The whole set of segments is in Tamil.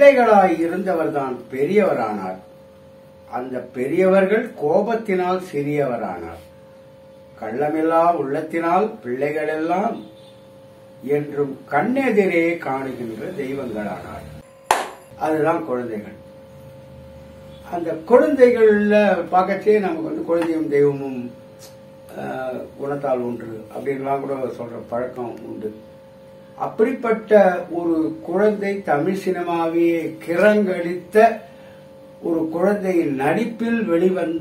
பிள்ளைகளாய் இருந்தவர்தான் பெரியவரானார் அந்த பெரியவர்கள் கோபத்தினால் சிறியவரானார் கள்ளமில்லா உள்ளத்தினால் பிள்ளைகளெல்லாம் என்றும் கண்ணெதிரே காணுகின்ற தெய்வங்களானார் அதுதான் குழந்தைகள் அந்த குழந்தைகள்ல பார்க்கச்சே நமக்கு வந்து குழந்தையும் தெய்வமும் ஆஹ், குணத்தால் ஒன்று அப்படின்லாம் கூட சொல்ற பழக்கம் உண்டு அப்படிப்பட்ட ஒரு குழந்தை தமிழ் சினிமாவே கிறங்கடித்த ஒரு குழந்தையின் நடிப்பில் வெளிவந்த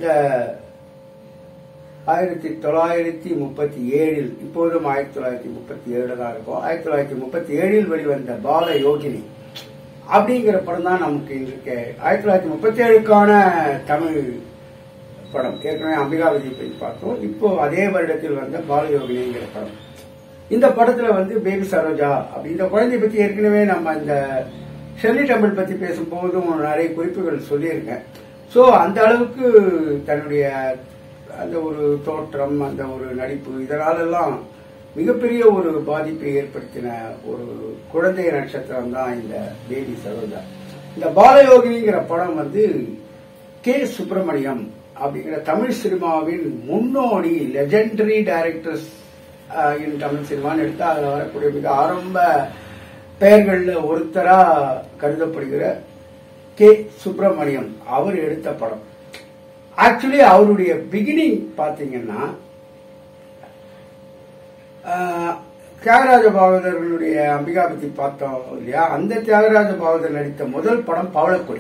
ஆயிரத்தி தொள்ளாயிரத்தி முப்பத்தி ஏழில் இப்போதும் ஆயிரத்தி தொள்ளாயிரத்தி முப்பத்தி ஏழு தான் இருக்கும் ஆயிரத்தி தொள்ளாயிரத்தி முப்பத்தி ஏழில் வெளிவந்த பால யோகினி அப்படிங்கிற படம் தான் நமக்கு இன்றைக்கு ஆயிரத்தி தொள்ளாயிரத்தி முப்பத்தி ஏழுக்கான தமிழ் படம் ஏற்கனவே அம்பிகா விஜய் பற்றி பார்த்தோம் இப்போ அதே வருடத்தில் வந்த பாலயோகினிங்கிற படம் இந்த படத்துல வந்து பேபி சரோஜா அப்படி இந்த குழந்தைய பத்தி ஏற்கனவே நம்ம இந்த ஷெல்லி டெம்பிள் பத்தி பேசும்போதும் நிறைய குறிப்புகள் சொல்லியிருக்கேன் ஸோ அந்த அளவுக்கு தன்னுடைய அந்த ஒரு தோற்றம் அந்த ஒரு நடிப்பு இதனாலெல்லாம் மிகப்பெரிய ஒரு பாதிப்பை ஏற்படுத்தின ஒரு குழந்தை நட்சத்திரம் தான் இந்த பேபி சரோஜா இந்த பாலயோகினிங்கிற படம் வந்து கே சுப்பிரமணியம் அப்படிங்கிற தமிழ் சினிமாவின் முன்னோடி லெஜெண்டரி டைரக்டர்ஸ் இன் தமிழ் சினிமான்னு எடுத்தா அதில் வரக்கூடிய மிக ஆரம்ப பெயர்கள்ல ஒருத்தரா கருதப்படுகிற கே சுப்பிரமணியம் அவர் எடுத்த படம் ஆக்சுவலி அவருடைய பிகினிங் பாத்தீங்கன்னா ஆஹ், தியாகராஜ பாகவதர்களுடைய அம்பிகா பத்தி பார்த்தோம் இல்லையா அந்த தியாகராஜ பாகவதர் நடித்த முதல் படம் பவளக்கொடி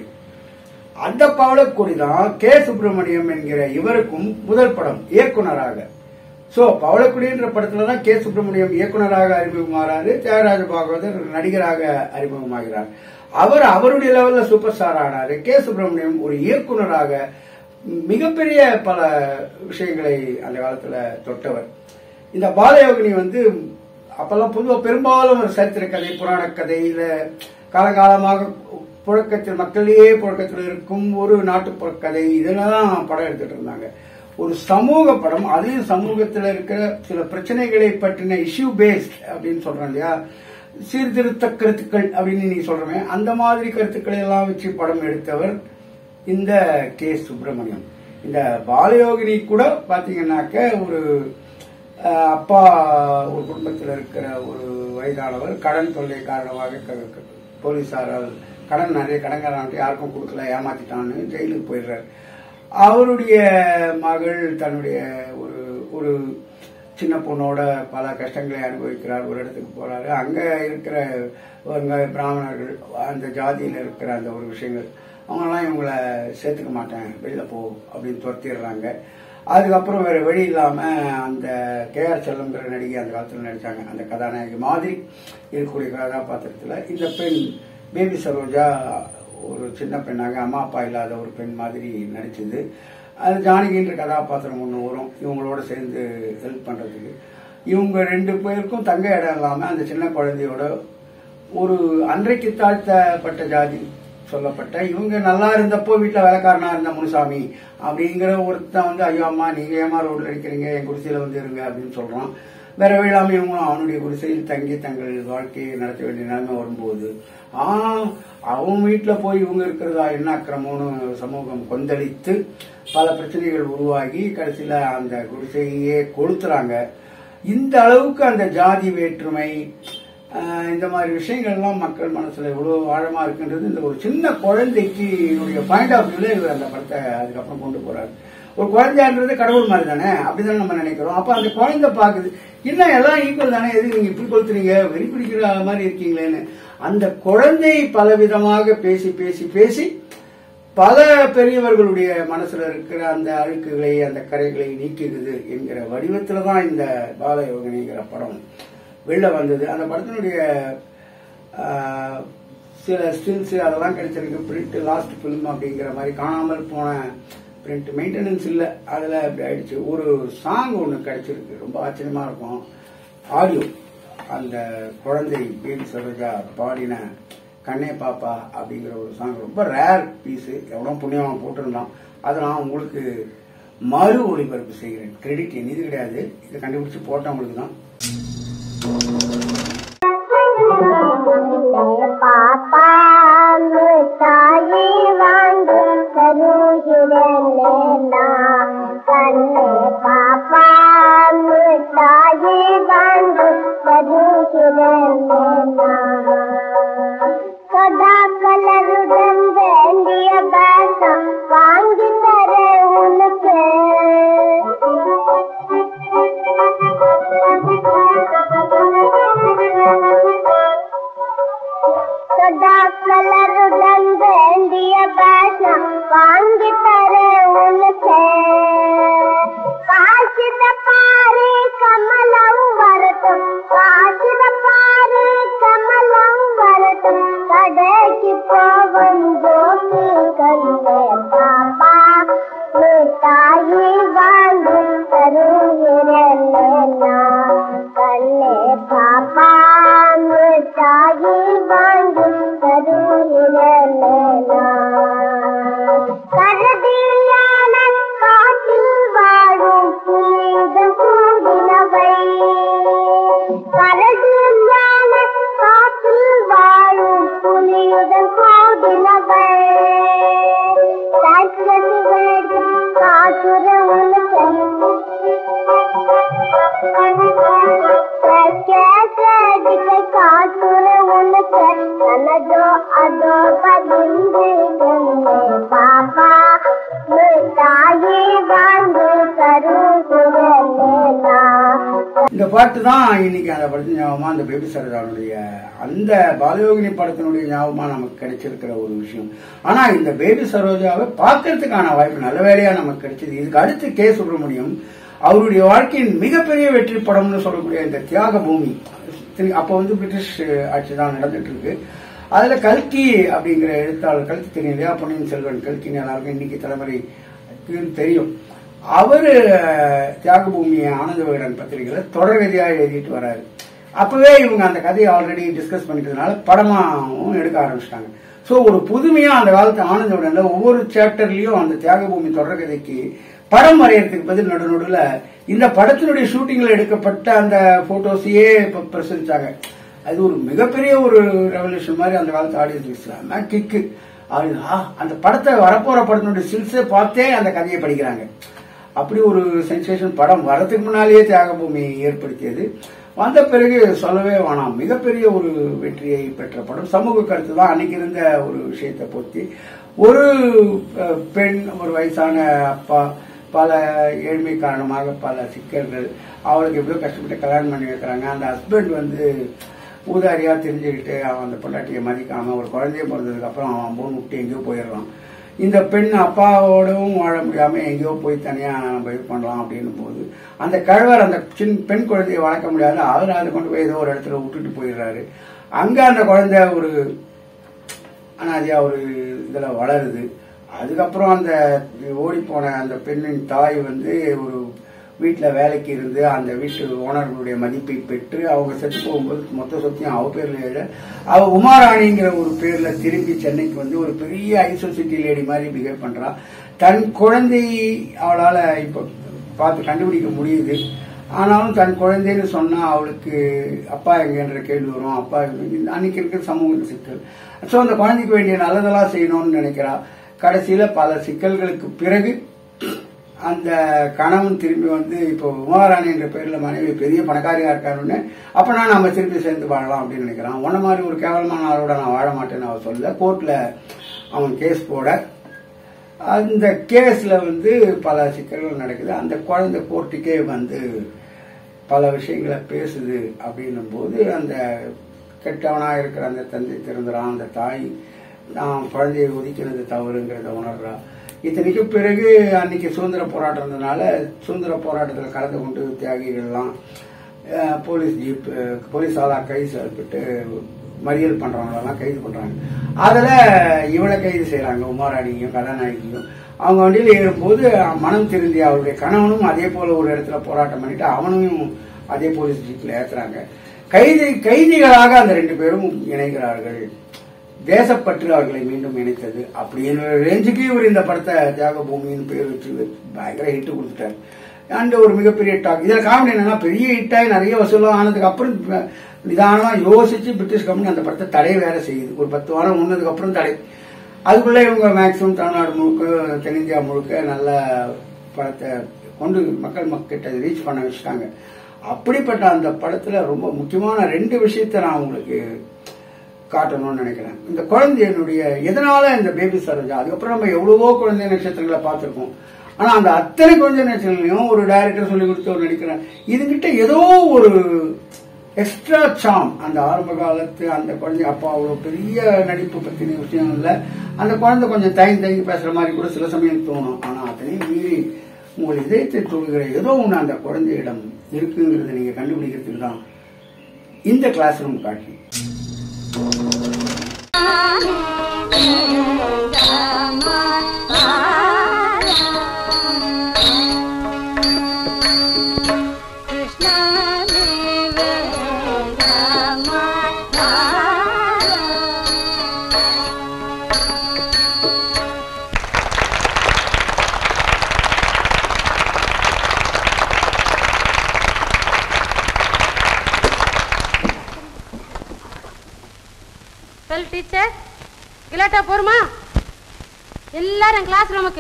அந்த பவளக்கொடி தான் கே சுப்பிரமணியம் என்கிற இவருக்கும் முதல் படம் இயக்குனராக சோ பவளக்குடின்ற படத்துல தான் கே சுப்பிரமணியம் இயக்குனராக அறிமுகமாறாரு தியாகராஜ பாகவதர் நடிகராக அறிமுகமாகிறார் அவர் அவருடைய லெவல்ல சூப்பர் ஸ்டார் ஆனாரு கே சுப்பிரமணியம் ஒரு இயக்குனராக மிகப்பெரிய பல விஷயங்களை அந்த காலத்துல தொட்டவர் இந்த பாலயோகினி வந்து அப்பெல்லாம் பொதுவாக பெரும்பாலும் ஒரு சரித்திர கதை புராண கதையில காலகாலமாக புழக்கத்தில் மக்களிலேயே புழக்கத்தில் இருக்கும் ஒரு நாட்டுப்புற கதை இதெல்லாம் படம் எடுத்துட்டு இருந்தாங்க ஒரு சமூக படம் அதையும் சமூகத்தில் இருக்கிற சில பிரச்சனைகளை பற்றின இஷ்யூ பேஸ்ட் அப்படின்னு சொல்றோம் இல்லையா சீர்திருத்த கருத்துக்கள் அப்படின்னு நீ சொல்றமே அந்த மாதிரி கருத்துக்களை எல்லாம் வச்சு படம் எடுத்தவர் இந்த கே சுப்பிரமணியம் இந்த பாலயோகினி கூட பாத்தீங்கன்னாக்க ஒரு அஹ், அப்பா ஒரு குடும்பத்தில் இருக்கிற ஒரு வயதானவர் கடன் தொல்லை காரணமாக க- க- போலீசாரால் கடன் நிறைய கடன்காரன்ட்டு யாருக்கும் கொடுக்கல ஏமாத்திட்டான்னு ஜெயிலுக்கு போயிடுறாரு அவருடைய மகள் தன்னுடைய ஒரு ஒரு சின்ன பொண்ணோட பல கஷ்டங்களை அனுபவிக்கிறார் ஒரு இடத்துக்கு போறாரு அங்க இருக்கிற இவங்க பிராமணர்கள் அந்த ஜாதியில இருக்கிற அந்த ஒரு விஷயங்கள் அவங்கெல்லாம் இவங்கள சேர்த்துக்க மாட்டேன் வெளியில போ அப்படின்னு துரத்திடுறாங்க அதுக்கப்புறம் வேற வழி இல்லாம அந்த கே ஆர் செல்லம்ங்கிற நடிகை அந்த காலத்துல நடிச்சாங்க அந்த கதாநாயகி மாதிரி இருக்கக்கூடிய கதாபாத்திரத்துல இந்த பெண் பேபி சரோஜா ஒரு சின்ன பெண்ணாக அம்மா அப்பா இல்லாத ஒரு பெண் மாதிரி நடிச்சது அது ஜானகின்ற கதாபாத்திரம் ஒன்று வரும் இவங்களோட சேர்ந்து ஹெல்ப் பண்றதுக்கு இவங்க ரெண்டு பேருக்கும் தங்க இடம் இல்லாம அந்த சின்ன குழந்தையோட ஒரு அன்றைக்கு தாழ்த்தப்பட்ட ஜாதி சொல்லப்பட்ட இவங்க நல்லா இருந்தப்போ வீட்டுல வேலைக்காரனா இருந்த முனுசாமி அப்படிங்கிற ஒருத்தன் வந்து ஐயோ அம்மா நீங்க ஏமா ரோட்ல அடிக்கிறீங்க என் குடிசையில வந்து இருங்க அப்படின்னு சொல்றான் வேற இல்லாம இவங்களும் அவனுடைய குடிசையில் தங்கி தங்கள் வாழ்க்கையை நடத்த வேண்டிய நிலைமை வரும்போது ஆ அவன் வீட்டுல போய் இவங்க இருக்கிறதா என்ன அக்கிரமம்னு சமூகம் கொந்தளித்து பல பிரச்சனைகள் உருவாகி கடைசியில அந்த குடிசையே கொளுத்துறாங்க இந்த அளவுக்கு அந்த ஜாதி வேற்றுமை ஆஹ், இந்த மாதிரி விஷயங்கள்லாம் மக்கள் மனசுல எவ்வளவு ஆழமா இருக்குன்றது இந்த ஒரு சின்ன குழந்தைக்கு என்னுடைய பாயிண்ட் ஆஃப் வியூல இவர் அந்த படத்தை அதுக்கப்புறம் கொண்டு போறாரு ஒரு குழந்தைன்றது கடவுள் மாதிரி தானே அப்படிதான் நம்ம நினைக்கிறோம் அப்ப அந்த குழந்தை பாக்குது இல்ல எல்லாம் ஈக்குவல் தானே எதுக்கு நீங்க இப்படி கொளுத்துறீங்க வெறி பிடிக்கிற மாதிரி இருக்கீங்களேன்னு அந்த குழந்தை பலவிதமாக பேசி பேசி பேசி பல பெரியவர்களுடைய மனசுல இருக்கிற அந்த அழுக்குகளை அந்த கரைகளை நீக்குகிறது என்கிற வடிவத்துல தான் இந்த பாலயோகினிங்கிற படம் வெளில வந்தது அந்த படத்தினுடைய ஆஹ், சில ஸ்டில்ஸ் அதெல்லாம் கிடைச்சிருக்கு பிரிண்ட் லாஸ்ட் ஃபிலிம் அப்படிங்கிற மாதிரி காணாமல் போன பிரிண்ட் மெயின்டெனன்ஸ் இல்லை அதில் அப்படி ஆயிடுச்சு ஒரு சாங் ஒன்று கிடைச்சிருக்கு ரொம்ப ஆச்சரியமா இருக்கும் ஆடியோ அந்த குழந்தை பேபி சரோஜா பாடின கண்ணே பாப்பா அப்படிங்கிற ஒரு சாங் ரொம்ப ரேர் பீஸு எவ்வளோ புண்ணியம் போட்டிருந்தான் அதை நான் உங்களுக்கு மறு ஒளிபரப்பு செய்கிறேன் கிரெடிட் என்னது கிடையாது இதை கண்டுபிடிச்சு போட்டவங்களுக்கு தான் பாப்பா வரட்டும் காசுல பாரு கமலம் வரட்டும் கடைக்கு போவோம் ஜோக்கி கண்ணே பாப்பா மிட்டாயி வாங்கி தருகிறேன் கண்ணே பாப்பா மிட்டாயி வாங்கி தருகிறேன் கருதியான காட்டில் வாழும் புனித கூடினவை கருதியான காட்டில் வாழும் புனித கூடினவை சக்கரவர்த்தி காசுர உனக்கு காசுர உனக்கு நனதோ அதோ பதிந்து பாப்பா மிட்டாயி வாங்கி தருகிறேன் இந்த பாட்டு தான் இன்னைக்கு அந்த படத்து ஞாபகமா அந்த பேபி சரதாவுடைய அந்த பாலயோகினி படத்தினுடைய ஞாபகமா நமக்கு கிடைச்சிருக்கிற ஒரு விஷயம் ஆனா இந்த பேபி சரோஜாவை பார்க்கறதுக்கான வாய்ப்பு நல்ல வேலையா நமக்கு கிடைச்சது இதுக்கு அடுத்து கே சுப்பிரமணியம் அவருடைய வாழ்க்கையின் மிகப்பெரிய வெற்றி படம்னு சொல்லக்கூடிய இந்த தியாக பூமி அப்ப வந்து பிரிட்டிஷ் ஆட்சி தான் நடந்துட்டு இருக்கு அதுல கல்கி அப்படிங்கிற எழுத்தாளர் கல்கி தெரியும் இல்லையா பொன்னியின் செல்வன் கல்கின்னு எல்லாருக்கும் இன்னைக்கு தலைமுறைக்கு தெரியும் அவரு அஹ், தியாகபூமி ஆனந்த விகடன் பத்திரிகையில தொடர்கதையா எழுதிட்டு வராரு அப்பவே இவங்க அந்த கதையை ஆல்ரெடி டிஸ்கஸ் பண்ணிட்டதுனால படமாவும் எடுக்க ஆரம்பிச்சிட்டாங்க சோ ஒரு புதுமையா அந்த காலத்து ஆனந்த விகடன்ல ஒவ்வொரு சாப்டர்லயும் அந்த தியாகபூமி தொடர்கதைக்கு படம் வரையறதுக்கு பதில் நடு நடுவுல இந்த படத்தினுடைய ஷூட்டிங்ல எடுக்கப்பட்ட அந்த போட்டோஸையே இப்ப பிரசுரிச்சாங்க அது ஒரு மிகப்பெரிய ஒரு ரெவல்யூஷன் மாதிரி அந்த காலத்து ஆடியன்ஸ் கிக்கு அது ஆ, அந்த படத்தை வரப்போற படத்தினுடைய சில்ஸை பார்த்தே அந்த கதையை படிக்கிறாங்க அப்படி ஒரு சென்சேஷன் படம் வரதுக்கு முன்னாலேயே தியாகபூமி ஏற்படுத்தியது வந்த பிறகு சொல்லவே வேணாம் மிகப்பெரிய ஒரு வெற்றியை பெற்ற படம் சமூக கருத்து தான் அன்னைக்கு இருந்த ஒரு விஷயத்தை பொறுத்தி ஒரு அஹ், பெண் ஒரு வயசான அப்பா பல ஏழ்மை காரணமாக பல சிக்கல்கள் அவளுக்கு எப்படியோ கஷ்டப்பட்டு கல்யாணம் பண்ணி வைக்கிறாங்க அந்த ஹஸ்பண்ட் வந்து ஊதாரியா தெரிஞ்சுக்கிட்டு அவன் அந்த பொண்டாட்டியை மதிக்காம ஒரு குழந்தைய பிறந்ததுக்கு அப்புறம் அவன் போன் விட்டு எங்கேயோ போயிடுறான் இந்த பெண் அப்பாவோடவும் வாழ முடியாம எங்கேயோ போய் தனியா நம்ம இது பண்ணலாம் அப்படின்னும் போது அந்த கழவர் அந்த சின்ன பெண் குழந்தையை வளர்க்க முடியாது அவர் அதை கொண்டு போய் ஏதோ ஒரு இடத்துல விட்டுட்டு போயிடுறாரு அங்க அந்த குழந்தை ஒரு அனாதையா ஒரு இதுல வளருது அதுக்கப்புறம் அந்த ஓடி போன அந்த பெண்ணின் தாய் வந்து ஒரு வீட்டில் வேலைக்கு இருந்து அந்த வீட்டு ஓனர்களுடைய மதிப்பை பெற்று அவங்க செத்து போகும்போது மொத்த சொத்தையும் அவ பேர்ல எழுத அவ உமாராணிங்கிற ஒரு பேர்ல திரும்பி சென்னைக்கு வந்து ஒரு பெரிய ஹை சொசைட்டி லேடி மாதிரி பிஹேவ் பண்றா தன் குழந்தை அவளால இப்ப பார்த்து கண்டுபிடிக்க முடியுது ஆனாலும் தன் குழந்தைன்னு சொன்னா அவளுக்கு அப்பா எங்கன்ற கேள்வி வரும் அப்பா எங்க- அன்னைக்கு இருக்கிற சமூக சிக்கல் ஸோ அந்த குழந்தைக்கு வேண்டிய நல்லதெல்லாம் செய்யணும்னு நினைக்கிறா கடைசியில பல சிக்கல்களுக்கு பிறகு அந்த கணவன் திரும்பி வந்து இப்போ உமாராணி என்ற பேர்ல மனைவி பெரிய பணக்காரியா இருக்காருன்னு அப்பனா நம்ம திருப்பி சேர்ந்து வாழலாம் அப்படின்னு நினைக்கிறான் உன்ன மாதிரி ஒரு கேவலமான ஆளோட நான் வாழ மாட்டேன்னு அவ சொல்ல கோர்ட்ல அவன் கேஸ் போட அந்த கேஸ்ல வந்து பல சிக்கல்கள் நடக்குது அந்த குழந்தை கோர்ட்டுக்கே வந்து பல விஷயங்களை பேசுது அப்படின்னும் போது அந்த கெட்டவனா இருக்கிற அந்த தந்தை திருந்துறான் அந்த தாய் நான் குழந்தையை ஒதுக்கினது தவறுங்கிறத உணர்றா இத்தனைக்கும் பிறகு அன்னைக்கு சுதந்திர போராட்டம் இருந்ததுனால சுதந்திர போராட்டத்தில் கலந்து கொண்டு தியாகிகள்லாம் அஹ், போலீஸ் ஜீப் அஹ், போலீஸால கைது செய்யப்பட்டு மறியல் பண்றவங்களெல்லாம் கைது பண்றாங்க அதுல இவளை கைது செய்யறாங்க உமாராணியும் கதாநாயகியும் அவங்க வண்டியில் ஏறும்போது மனம் திருந்தி அவருடைய கணவனும் அதே போல ஒரு இடத்துல போராட்டம் பண்ணிட்டு அவனையும் அதே போலீஸ் ஜீப்ல ஏத்துறாங்க கைதி கைதிகளாக அந்த ரெண்டு பேரும் இணைகிறார்கள் தேசப்பற்று அவர்களை மீண்டும் இணைத்தது அப்படின்னு ரேஞ்சுக்கு இவர் இந்த படத்தை தியாக பூமின்னு பேர் வச்சு பயங்கர ஹிட் கொடுத்துட்டாரு அண்ட் ஒரு மிகப்பெரிய டாக் இதுல காமெடி என்னன்னா பெரிய ஹிட்டாகி நிறைய வசூலாம் ஆனதுக்கு அப்புறம் நிதானமா யோசிச்சு பிரிட்டிஷ் கம்பெனி அந்த படத்தை தடை வேற செய்யுது ஒரு பத்து வாரம் முன்னதுக்கு அப்புறம் தடை அதுக்குள்ள இவங்க மேக்சிமம் தமிழ்நாடு முழுக்க தென்னிந்தியா முழுக்க நல்ல படத்தை கொண்டு மக்கள் மக்கள்கிட்ட ரீச் பண்ண வச்சுட்டாங்க அப்படிப்பட்ட அந்த படத்துல ரொம்ப முக்கியமான ரெண்டு விஷயத்தை நான் உங்களுக்கு காட்டணும்னு நினைக்கிறேன் இந்த குழந்தையினுடைய எதனால இந்த பேபி சரோஜா அதுக்கப்புறம் நம்ம எவ்வளவோ குழந்தை நட்சத்திரங்களை பார்த்திருக்கோம் ஆனா அந்த அத்தனை குழந்தை நட்சத்திரங்களையும் ஒரு டைரக்டர் சொல்லி கொடுத்து ஒரு நடிக்கிறேன் இதுகிட்ட ஏதோ ஒரு எக்ஸ்ட்ரா சாம் அந்த ஆரம்ப காலத்து அந்த குழந்தை அப்பா அவ்வளோ பெரிய நடிப்பு பத்தின விஷயம் இல்லை அந்த குழந்தை கொஞ்சம் தயங்கி தயங்கி பேசுற மாதிரி கூட சில சமயம் தோணும் ஆனா அத்தனையும் மீறி உங்கள் இதயத்தை தொழுகிற ஏதோ ஒன்று அந்த குழந்தையிடம் இருக்குங்கிறத நீங்க கண்டுபிடிக்கிறதுக்கு தான் இந்த கிளாஸ் ரூம் காட்சி வெல் டீச்சர் கிலாட்டா போருமா எல்லாரும் கிளாஸ் ரூமுக்கு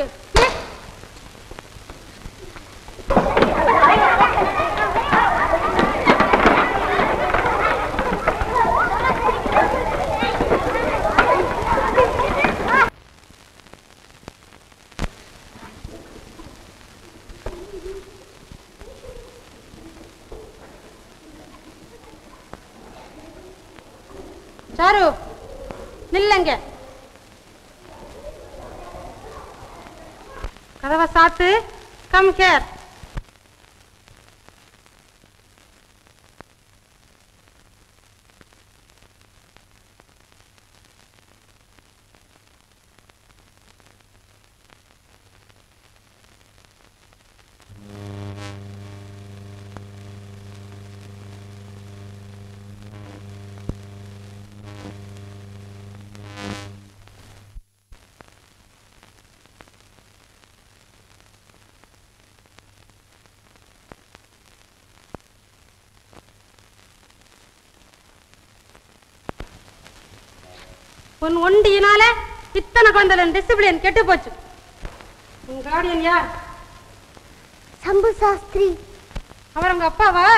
சாரு நில்லுங்க கதவை சாத்து கம் ஹியர் உன் ஒண்டியினால இத்தனை குழந்தைகள் டிசிப்ளின் கெட்டு போச்சு உன் கார்டியன் யார் சம்பு சாஸ்திரி அவர் உங்க அப்பாவா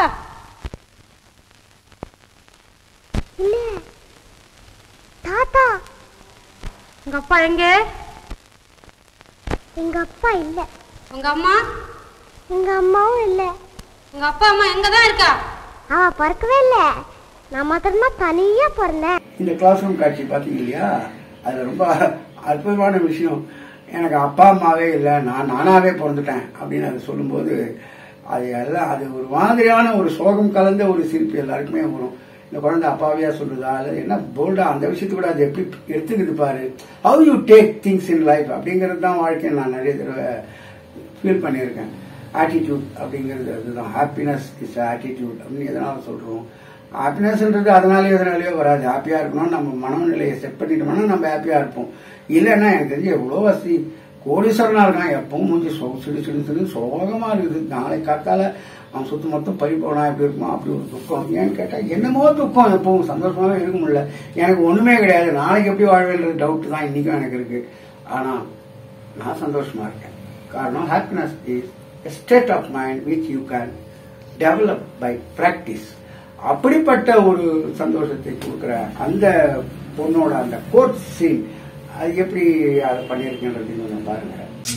இல்ல தாத்தா உங்க அப்பா எங்க எங்க அப்பா இல்ல உங்க அம்மா எங்க அம்மாவும் இல்ல உங்க அப்பா அம்மா எங்க தான் இருக்கா அவ பிறக்கவே இல்ல நான் மாத்திரம்தான் தனியா பிறந்தேன் இந்த கிளாஸ் ரூம் காட்சி பார்த்தீங்க இல்லையா அது ரொம்ப அற்புதமான விஷயம் எனக்கு அப்பா அம்மாவே இல்லை நான் நானாவே பிறந்துட்டேன் அப்படின்னு அது சொல்லும்போது அது எல்லாம் அது ஒரு மாதிரியான ஒரு சோகம் கலந்த ஒரு சிரிப்பு எல்லாருக்குமே வரும் இந்த குழந்தை அப்பாவியா சொல்லுதா அல்லது என்ன போல்டா அந்த விஷயத்தை கூட அது எப்படி எடுத்துக்கிது பாரு how you take things in life அப்படிங்கிறது தான் வாழ்க்கையை நான் நிறைய தடவை ஃபீல் பண்ணியிருக்கேன் ஆட்டிடியூட் அப்படிங்கிறது அதுதான் ஹாப்பினஸ் இஸ் ஆட்டிடியூட் அப்படின்னு எதனால சொல்றோம் ஹாப்பினஸ்ன்றது அதனாலயோ எதனாலயோ வராது ஹாப்பியா இருக்கணும் நம்ம மனநிலையை செட் பண்ணிட்டோம்னா நம்ம ஹாப்பியா இருப்போம் இல்லைன்னா எனக்கு தெரிஞ்சு எவ்வளோ வசதி கோடீஸ்வரனா இருக்கான் எப்பவும் மூஞ்சி சோ சிடு சிடு சிடு சோகமா இருக்குது நாளை காத்தால அவன் சுத்து மொத்தம் பறி போனா எப்படி இருக்குமோ அப்படி ஒரு துக்கம் ஏன்னு கேட்டா என்னமோ துக்கம் எப்பவும் சந்தோஷமாவே இருக்க முடியல எனக்கு ஒண்ணுமே கிடையாது நாளைக்கு எப்படி வாழ்வேன்றது டவுட் தான் இன்னைக்கும் எனக்கு இருக்கு ஆனா நான் சந்தோஷமா இருக்கேன் காரணம் happiness is state of mind which you can develop by practice அப்படிப்பட்ட ஒரு சந்தோஷத்தை கொடுக்குற அந்த பொண்ணோட அந்த கோர்ட் சீன் அது எப்படி அதை பண்ணியிருக்கேன்றது கொஞ்சம் பாருங்க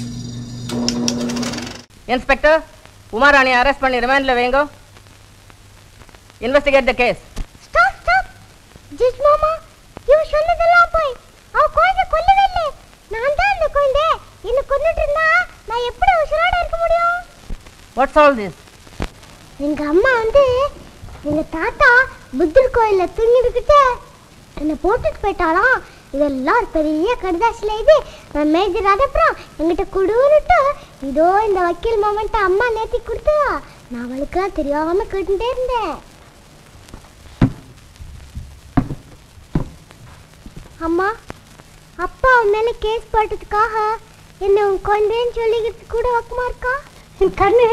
இன்ஸ்பெக்டர் உமாராணி அரெஸ்ட் பண்ணி ரிமாண்ட்ல வைங்க investigate the case stop stop ஜிஸ் மாமா இவ சொன்னதெல்லாம் போய் அவ குழந்தை கொல்லவே இல்லை நான் தான் அந்த குழந்தை என்ன கொன்னுட்டு இருந்தா நான் எப்படி உசுரோட இருக்க முடியும் வாட்ஸ் ஆல் திஸ் எங்க அம்மா வந்து எங்க தாத்தா புத்தர் கோயில்ல தூங்கிக்கிட்டு என்னை போட்டுட்டு போயிட்டாலாம் இதெல்லாம் ஒரு பெரிய கடிதாசில இது நான் மேஜர் அனுப்புறோம் என்கிட்ட குடுன்னுட்டு இதோ இந்த வக்கீல் மொமெண்ட் அம்மா நேத்தி கொடுத்தா நான் அவளுக்குலாம் தெரியாம கேட்டுட்டே இருந்தேன் அம்மா அப்பா உன் மேல கேஸ் போட்டதுக்காக என்ன உன் கொண்டேன்னு சொல்லிக்கிறது கூட வக்கமா இருக்கா என் கண்ணு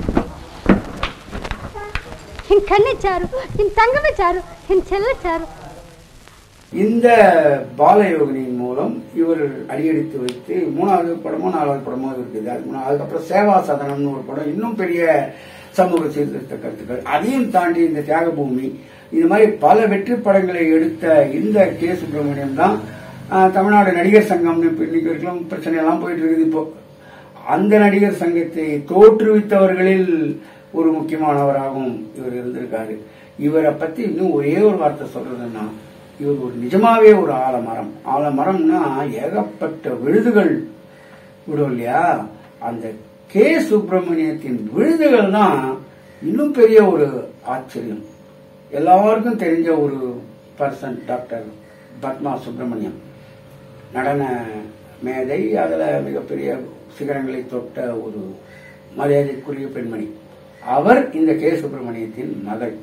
என் கண்ணு சாரு என் தங்கமே சாரு என் செல்ல சாரு இந்த பாலயோகினியின் மூலம் இவர் அடியெடுத்து வைத்து மூணாவது படமோ நாலாவது படமோ இருக்குது அது மூணு- அதுக்கப்புறம் சேவா சதனம்னு ஒரு படம் இன்னும் பெரிய சமூக சீர்திருத்த கருத்துக்கள் அதையும் தாண்டி இந்த தியாகபூமி இது மாதிரி பல வெற்றி படங்களை எடுத்த இந்த கே சுப்பிரமணியம் தான் ஆஹ், தமிழ்நாடு நடிகர் சங்கம்னு இப்ப இன்னைக்கு வரைக்கும் பிரச்சனை எல்லாம் போயிட்டு இருக்குது இப்போ அந்த நடிகர் சங்கத்தை தோற்றுவித்தவர்களில் ஒரு முக்கியமானவராகவும் இவர் இருந்திருக்காரு இவரை பத்தி இன்னும் ஒரே ஒரு வார்த்தை சொல்றதுன்னா இவர் ஒரு நிஜமாவே ஒரு ஆலமரம் ஆலமரம்னா ஏகப்பட்ட விழுதுகள் விடும் இல்லையா அந்த கே சுப்பிரமணியத்தின் விழுதுகள் தான் இன்னும் பெரிய ஒரு ஆச்சரியம் எல்லாருக்கும் தெரிஞ்ச ஒரு பர்சன் டாக்டர் பத்மா சுப்பிரமணியம் நடன மேதை அதில் மிகப்பெரிய சிகரங்களை தொட்ட ஒரு மரியாதைக்குரிய பெண்மணி அவர் இந்த கே சுப்பிரமணியத்தின் மகள்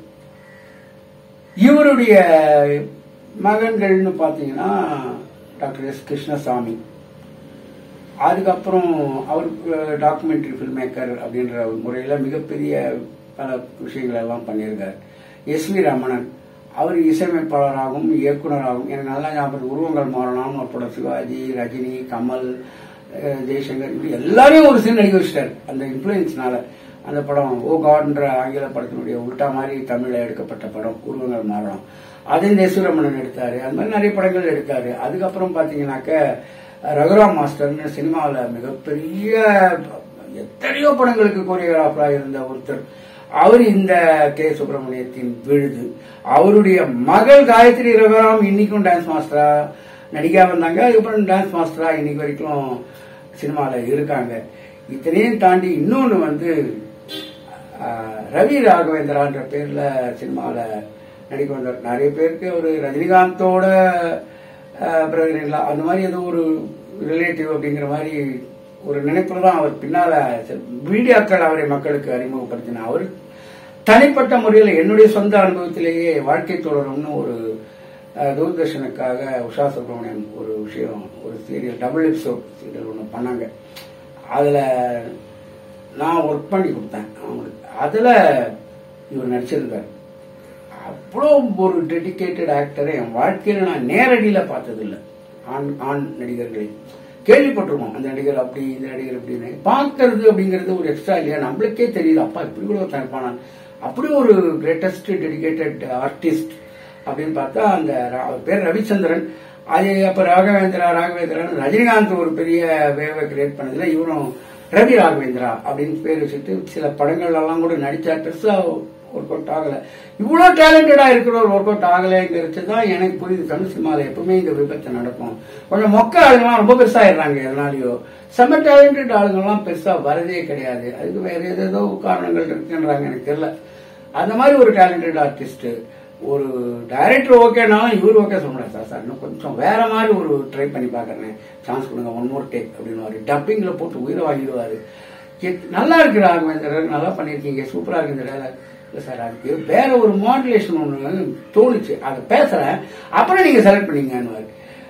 இவருடைய மகன்கள்னு பார்த்தீங்கன்னா டாக்டர் எஸ் கிருஷ்ணசாமி அதுக்கப்புறம் அவர் டாக்குமெண்ட்ரி ஃபில்ம் மேக்கர் அப்படின்ற ஒரு முறையில் மிகப்பெரிய பல விஷயங்கள் எல்லாம் பண்ணியிருக்கார் எஸ் வி ரமணன் அவர் இசையமைப்பாளராகவும் இயக்குனராகவும் எனக்கு நல்லா ஞாபகம் உருவங்கள் மாறலாம் ஒரு படம் சிவாஜி ரஜினி கமல் அஹ், ஜெய்சங்கர் இப்படி எல்லாரையும் ஒரு சீன் நடிக்க வச்சிட்டார் அந்த இன்ஃப்ளூயன்ஸ்னால அந்த படம் ஓ காட்ன்ற ஆங்கில படத்தினுடைய உல்டா மாதிரி தமிழ்ல எடுக்கப்பட்ட படம் உருவங்கள் மாறலாம் அது இந்த எஸ் வி ரமணன் எடுத்தாரு அந்த மாதிரி நிறைய படங்கள் எடுத்தாரு அதுக்கப்புறம் பாத்தீங்கன்னாக்க ரகுராம் மாஸ்டர்னு சினிமாவில் மிகப்பெரிய எத்தனையோ படங்களுக்கு கோரியோகிராஃபராக இருந்த ஒருத்தர் அவர் இந்த கே சுப்பிரமணியத்தின் விழுது அவருடைய மகள் காயத்ரி ரகுராம் இன்னைக்கும் டான்ஸ் மாஸ்டரா நடிகா வந்தாங்க அதுக்கப்புறம் டான்ஸ் மாஸ்டரா இன்னைக்கு வரைக்கும் சினிமாவில் இருக்காங்க இத்தனையும் தாண்டி இன்னொன்று வந்து ஆஹ், ரவி ராகவேந்திரான்ற பேர்ல சினிமாவில் நடிக்க வந்தார் நிறைய பேருக்கு ஒரு ரஜினிகாந்தோட பிரதரின்லா அந்த மாதிரி ஏதோ ஒரு ரிலேட்டிவ் அப்படிங்கிற மாதிரி ஒரு நினைப்புல தான் அவர் பின்னால சில மீடியாக்கள் அவரை மக்களுக்கு அறிமுகப்படுத்தினார் அவர் தனிப்பட்ட முறையில் என்னுடைய சொந்த அனுபவத்திலேயே வாழ்க்கை தொடரும்னு ஒரு அஹ், தூர்தர்ஷனுக்காக உஷா சுப்ரமணியம் ஒரு விஷயம் ஒரு சீரியல் டபுள் எபிசோட் சீரியல் ஒன்று பண்ணாங்க அதுல நான் ஒர்க் பண்ணி கொடுத்தேன் அவங்களுக்கு அதுல இவர் நடிச்சிருந்தார் அவ்வளோ ஒரு டெடிகேட்டட் ஆக்டரை என் வாழ்க்கையில நான் நேரடியில பார்த்ததில்லை ஆண் ஆண் நடிகர்களை கேள்விப்பட்டிருக்கோம் அந்த நடிகர் அப்படி இந்த நடிகர் அப்படின்னு பார்க்கறது அப்படிங்கிறது ஒரு எக்ஸ்ட்ரா இல்லையா நம்மளுக்கே தெரியுது அப்பா இப்படி கூட ஒருத்தன் இருப்பானான் அப்படி ஒரு கிரேட்டஸ்ட் டெடிகேட்டட் ஆர்டிஸ்ட் அப்படின்னு பார்த்தா அந்த ரா- அவர் பேர் ரவிச்சந்திரன் அது அப்ப ராகவேந்திரா ராகவேந்திரன் ரஜினிகாந்த் ஒரு பெரிய வேவை கிரியேட் பண்ணதுல இவரும் ரவி ராகவேந்திரா அப்படின்னு பேர் வச்சுட்டு சில படங்கள் எல்லாம் கூட நடிச்சா பெருசா ஒர்க் அவுட் ஆகல இவ்வளவு டேலண்டடா இருக்கிற ஒரு ஒர்க் அவுட் ஆகலைங்கிறது தான் எனக்கு புரியுது தமிழ் சினிமாவில் எப்பவுமே இந்த விபத்து நடக்கும் கொஞ்சம் மொக்க ஆளுங்கலாம் ரொம்ப பெருசாயிடுறாங்க எதனாலயோ செம்ம டேலண்டட் ஆளுங்கெல்லாம் பெருசா வரதே கிடையாது அதுக்கு வேற ஏதேதோ காரணங்கள் இருக்குன்றாங்க எனக்கு தெரியல அந்த மாதிரி ஒரு டேலண்டட் ஆர்டிஸ்ட் ஒரு டைரக்டர் ஓகேனாலும் இவர் ஓகே சொல்ல முடியாது சார் சார் இன்னும் கொஞ்சம் வேற மாதிரி ஒரு ட்ரை பண்ணி பார்க்கறேன் சான்ஸ் கொடுங்க ஒன் மோர் டேக் அப்படின்னு டப்பிங்ல போட்டு உயிரை வாங்கிடுவாரு எத்- நல்லா இருக்கு ராகவேந்தர் நல்லா பண்ணிருக்கீங்க சூப்பரா இருக்கு இந்த dialogue. இல்ல சார் அதுக்கு வேற ஒரு மாடுலேஷன் ஒண்ணு தோணுச்சு அதை பேசுறேன் அப்புறம் நீங்க செலக்ட் பண்ணீங்கன்னு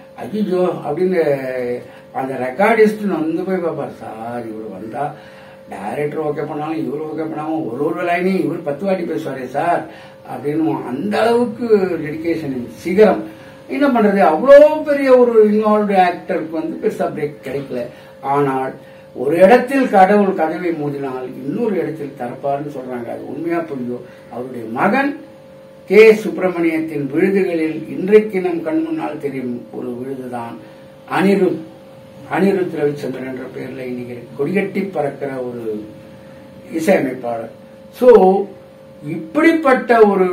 ஐயோ அப்படின்னு அந்த ரெக்கார்டிஸ்ட் வந்து போய் பார்ப்பார் சார் இவர் வந்தா டைரக்டர் ஓகே பண்ணாலும் இவர் ஓகே பண்ணாலும் ஒரு ஒரு லைனையும் இவர் பத்து வாட்டி பேசுவாரே சார் அப்படின்னு அந்த அளவுக்கு டெடிகேஷன் சிகரம் என்ன பண்றது அவ்வளோ பெரிய ஒரு இன்வால்வ்டு ஆக்டருக்கு வந்து பெருசா பிரேக் கிடைக்கல ஆனால் ஒரு இடத்தில் கடவுள் கதவை மூடினால் இன்னொரு இடத்தில் தரப்பார்னு சொல்றாங்க அது உண்மையா புரியுதோ அவருடைய மகன் கே சுப்பிரமணியத்தின் விழுதுகளில் இன்றைக்கு நம் கண் முன்னால் தெரியும் ஒரு விழுதுதான் அனிருத் அனிருத் ரவிச்சந்திரன் என்ற பெயர்ல இன்னைக்கு கொடிகட்டி பறக்கிற ஒரு இசையமைப்பாளர் சோ இப்படிப்பட்ட ஒரு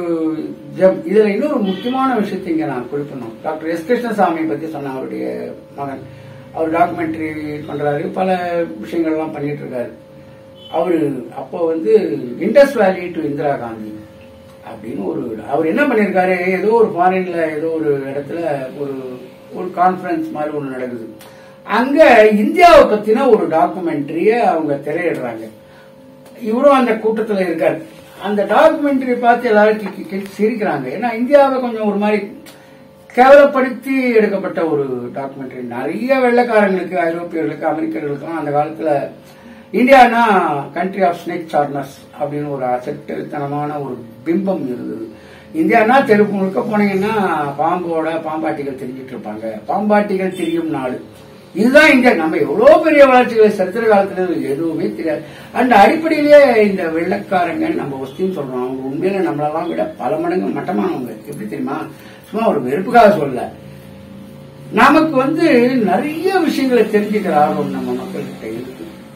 ஜம் இதுல இன்னொரு முக்கியமான விஷயத்தை இங்க நான் குறிப்பிடணும் டாக்டர் எஸ் கிருஷ்ணசாமி பத்தி சொன்ன அவருடைய மகன் அவர் டாக்குமெண்ட்ரி பண்றாரு பல விஷயங்கள்லாம் பண்ணிட்டு இருக்காரு அவரு அப்போ வந்து இண்டஸ் வேலி டு இந்திரா காந்தி அப்படின்னு ஒரு அவர் என்ன பண்ணிருக்காரு ஏதோ ஒரு ஃபாரின்ல ஏதோ ஒரு இடத்துல ஒரு ஒரு கான்ஃபரன்ஸ் மாதிரி ஒன்று நடக்குது அங்க இந்தியாவை பத்தின ஒரு டாக்குமெண்ட்ரிய அவங்க திரையிடுறாங்க இவரும் அந்த கூட்டத்துல இருக்காரு அந்த டாக்குமெண்ட்ரி பார்த்து எல்லாரும் கி- கி- கி- சிரிக்கிறாங்க ஏன்னா இந்தியாவை கொஞ்சம் ஒரு மாதிரி கேவலப்படுத்தி எடுக்கப்பட்ட ஒரு டாக்குமெண்ட்ரி நிறைய வெள்ளைக்காரங்களுக்கு ஐரோப்பியர்களுக்கு அமெரிக்கர்களுக்கும் அந்த காலத்துல இந்தியானா கண்ட்ரி ஆஃப் ஸ்னேக் சார்னர்ஸ் அப்படின்னு ஒரு அசட்டுத்தனமான ஒரு பிம்பம் இருந்தது இந்தியானா தெருக்கு முழுக்க போனீங்கன்னா பாம்போட பாம்பாட்டிகள் தெரிஞ்சிட்டு இருப்பாங்க பாம்பாட்டிகள் தெரியும் நாடு இதுதான் இங்க நம்ம எவ்வளவு பெரிய வளர்ச்சிகளை சரித்திர காலத்துல எதுவுமே தெரியாது அந்த அடிப்படையிலேயே இந்த வெள்ளக்காரங்க நம்ம ஒஸ்தின்னு சொல்றோம் அவங்க உண்மையில நம்மளெல்லாம் விட பல மடங்கு மட்டமானவங்க எப்படி தெரியுமா சும்மா ஒரு வெறுப்புக்காக சொல்லல நமக்கு வந்து நிறைய விஷயங்களை தெரிஞ்சுக்கிற ஆர்வம் நம்ம மக்கள்கிட்ட இருக்கு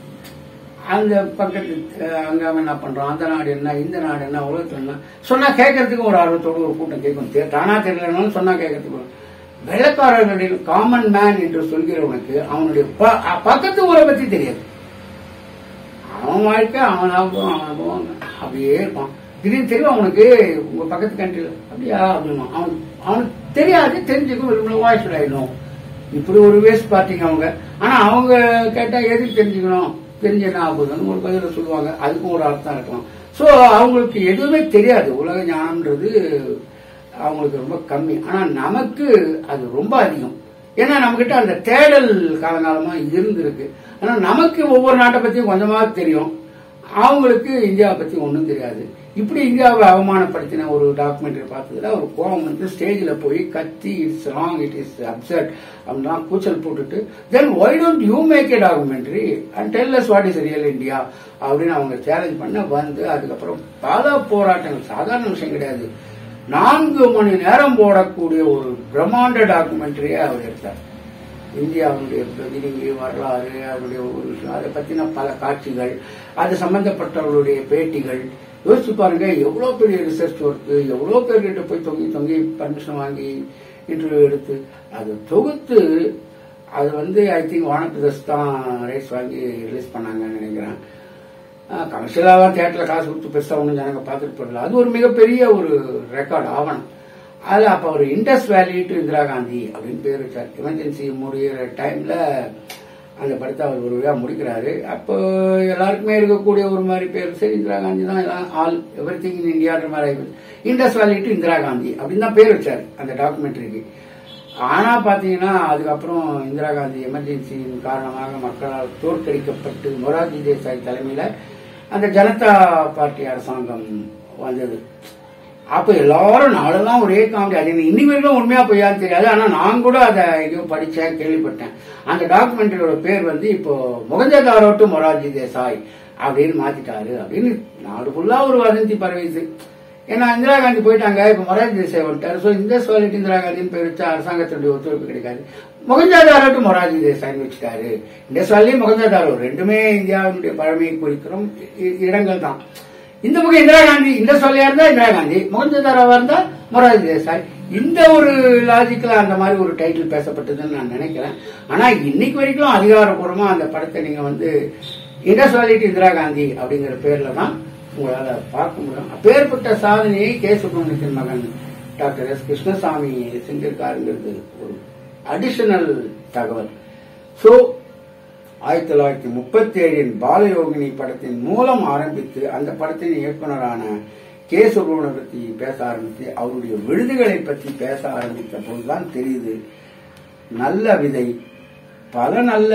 அந்த பக்கத்து அஹ், அங்க அவன் என்ன பண்றான் அந்த நாடு என்ன இந்த நாடு என்ன உலகத்துல என்ன சொன்னா கேட்கறதுக்கு ஒரு ஆர்வத்தோடு ஒரு கூட்டம் கேட்கும் தெ- தானா தெரியலனாலும் சொன்னா கேட்கறதுக்கு ஒரு- வெள்ளக்காரர்களின் காமன் மேன் என்று சொல்கிறவனுக்கு அவனுடைய ப- அ- பக்கத்து ஊரை பத்தி தெரியாது அவன் வாழ்க்கை அவன் லாபம் அவன் போவாங்க அப்படியே இருப்பான் திடீர்னு தெரியும் அவனுக்கு உங்க பக்கத்து கண்ட்ரில அப்படியா அப்படிமா அவன் அவனுக்கு தெரியாது தெரிஞ்சுக்கும் விரும்பல வாய்ஸ் ஆயிடும் இப்படி ஒரு வேஸ்ட் பார்ட்டிங்க அவங்க ஆனா அவங்க கேட்டா எதுக்கு தெரிஞ்சுக்கணும் தெரிஞ்ச என்ன ஆகுதுன்னு ஒரு பதில சொல்லுவாங்க அதுக்கும் ஒரு அர்த்தம் இருக்கலாம் சோ அவங்களுக்கு எதுவுமே தெரியாது உலக ஞானம்ன்றது அவங்களுக்கு ரொம்ப கம்மி ஆனா நமக்கு அது ரொம்ப அதிகம் ஏன்னா நம்மகிட்ட அந்த தேடல் காலங்காலமா இருந்திருக்கு ஆனா நமக்கு ஒவ்வொரு நாட்டை பத்தியும் கொஞ்சமா தெரியும் அவங்களுக்கு இந்தியாவை பத்தி ஒன்றும் தெரியாது இப்படி இந்தியாவை அவமானப்படுத்தின ஒரு டாக்குமெண்ட்ரி பார்த்ததுல ஒரு கோவம் வந்து ஸ்டேஜில் போய் கத்தி it's wrong it is upset அப்படின்னா கூச்சல் போட்டுட்டு then why don't you make a documentary and tell us what is real India அப்படின்னு அவங்க சேலஞ்ச் பண்ண வந்து அதுக்கப்புறம் பல போராட்டங்கள் சாதாரண விஷயம் கிடையாது நான்கு மணி நேரம் போடக்கூடிய ஒரு பிரம்மாண்ட டாக்குமெண்ட்ரியை அவர் எடுத்தார் இந்தியாவுடைய பிரதிநிதி வரலாறு அதனுடைய ஒரு விஷயம் அதை பத்தின பல காட்சிகள் அது சம்பந்தப்பட்டவர்களுடைய பேட்டிகள் யோசிச்சு பாருங்க எவ்வளவு பெரிய ரிசர்ச் ஒர்க் எவ்வளவு பேர்கிட்ட போய் தொங்கி தொங்கி பர்மிஷன் வாங்கி இன்டர்வியூ எடுத்து அதை தொகுத்து அது வந்து ஐ திங்க் வானப்பிரதர்ஸ் தான் ரைட்ஸ் வாங்கி ரிலீஸ் பண்ணாங்கன்னு நினைக்கிறேன் கமர்ஷியலாக தியேட்டர்ல காசு கொடுத்து பெருசா ஒன்றும் ஜனங்க பார்த்துட்டு போடல அது ஒரு மிகப்பெரிய ஒரு ரெக்கார்ட் ஆவணம் அது அப்ப ஒரு இண்டஸ் வேலி டு இந்திரா காந்தி அப்படின்னு பேர் வச்சார் எமர்ஜென்சி முடிகிற டைம்ல அந்த படத்தை அவர் ஒரு வழியா முடிக்கிறாரு அப்போ எல்லாருக்குமே இருக்கக்கூடிய ஒரு மாதிரி பேர் சரி இந்திரா காந்தி தான் எல்லாம் ஆல் எவ்ரி திங் இன் இந்தியான்ற மாதிரி ஆயிடுச்சு இண்டஸ் வேலி டு இந்திரா காந்தி அப்படின்னு தான் பேர் வச்சாரு அந்த டாக்குமெண்ட்ரிக்கு ஆனா பாத்தீங்கன்னா அதுக்கப்புறம் இந்திரா காந்தி எமர்ஜென்சியின் காரணமாக மக்களால் தோற்கடிக்கப்பட்டு மொரார்ஜி தேசாய் தலைமையில அந்த ஜனதா பார்ட்டி அரசாங்கம் வந்தது அப்ப எல்லாரும் நாளெல்லாம் ஒரே காமெடி அது எனக்கு இன்னி வரைக்கும் உண்மையா பொய்யான்னு தெரியாது ஆனா நான் கூட அதை எங்கேயோ படிச்சேன் கேள்விப்பட்டேன் அந்த டாக்குமெண்ட்ரியோட பேர் வந்து இப்போ முகஞ்சதாரோ டு மொரார்ஜி தேசாய் அப்படின்னு மாத்திட்டாரு அப்படின்னு நாடு ஃபுல்லா ஒரு வதந்தி பரவிது ஏன்னா இந்திரா காந்தி போயிட்டாங்க இப்ப மொரார்ஜி தேசாய் வந்துட்டாரு சோ இந்த சொல்லிட்டு இந்திரா காந்தின்னு பேர் வச்சா அரசாங்கத்தினுடைய ஒத்துழைப்பு கிடைக்காது முகஞ்சாதாரோ டு மொரார்ஜி தேசாய்னு வச்சுட்டாரு இந்த சொல்லி முகஞ்சாதாரோ ரெண்டுமே இந்தியாவினுடைய பழமையை குறிக்கிறோம் இ- இடங்கள் தான் இந்த பக்கம் இந்திரா காந்தி இந்த சொல்லியா இருந்தா இந்திரா காந்தி மோகன்தாராவா இருந்தா மொரார்ஜி தேசாய் இந்த ஒரு லாஜிக்கல அந்த மாதிரி ஒரு டைட்டில் பேசப்பட்டதுன்னு நான் நினைக்கிறேன் ஆனா இன்னைக்கு வரைக்கும் அதிகாரப்பூர்வமா அந்த படத்தை நீங்க வந்து இண்டஸ்வாலிட்டி இந்திரா காந்தி அப்படிங்கிற பேர்ல தான் உங்களால பார்க்க முடியும் அப்பேற்பட்ட சாதனையை கே சுப்பிரமணியத்தின் மகன் டாக்டர் எஸ் கிருஷ்ணசாமி செஞ்சிருக்காருங்கிறது ஒரு அடிஷனல் தகவல் சோ ஆயிரத்தி தொள்ளாயிரத்தி முப்பத்தி ஏழின் பாலயோகினி படத்தின் மூலம் ஆரம்பித்து அந்த படத்தின் இயக்குனரான கே சுப்ரமணிய பத்தி பேச ஆரம்பித்து அவருடைய விருதுகளை பற்றி பேச ஆரம்பித்த போதுதான் தெரியுது நல்ல விதை பல நல்ல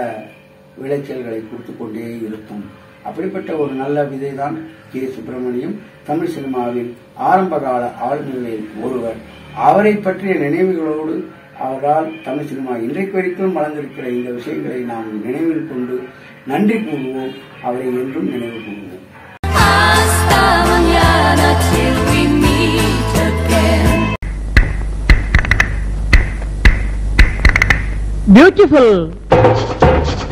விளைச்சல்களை கொடுத்து கொண்டே இருக்கும் அப்படிப்பட்ட ஒரு நல்ல விதை தான் கே சுப்பிரமணியம் தமிழ் சினிமாவின் ஆரம்பகால ஆளுநர்களில் ஒருவர் அவரை பற்றிய நினைவுகளோடு அவரால் தமிழ் சினிமா இன்றைக்கு வரைக்கும் வளர்ந்திருக்கிற இந்த விஷயங்களை நாம் நினைவில் கொண்டு நன்றி கூறுவோம் அவரை என்றும் நினைவு கூறுவோம் Hasta mañana till we meet again. Beautiful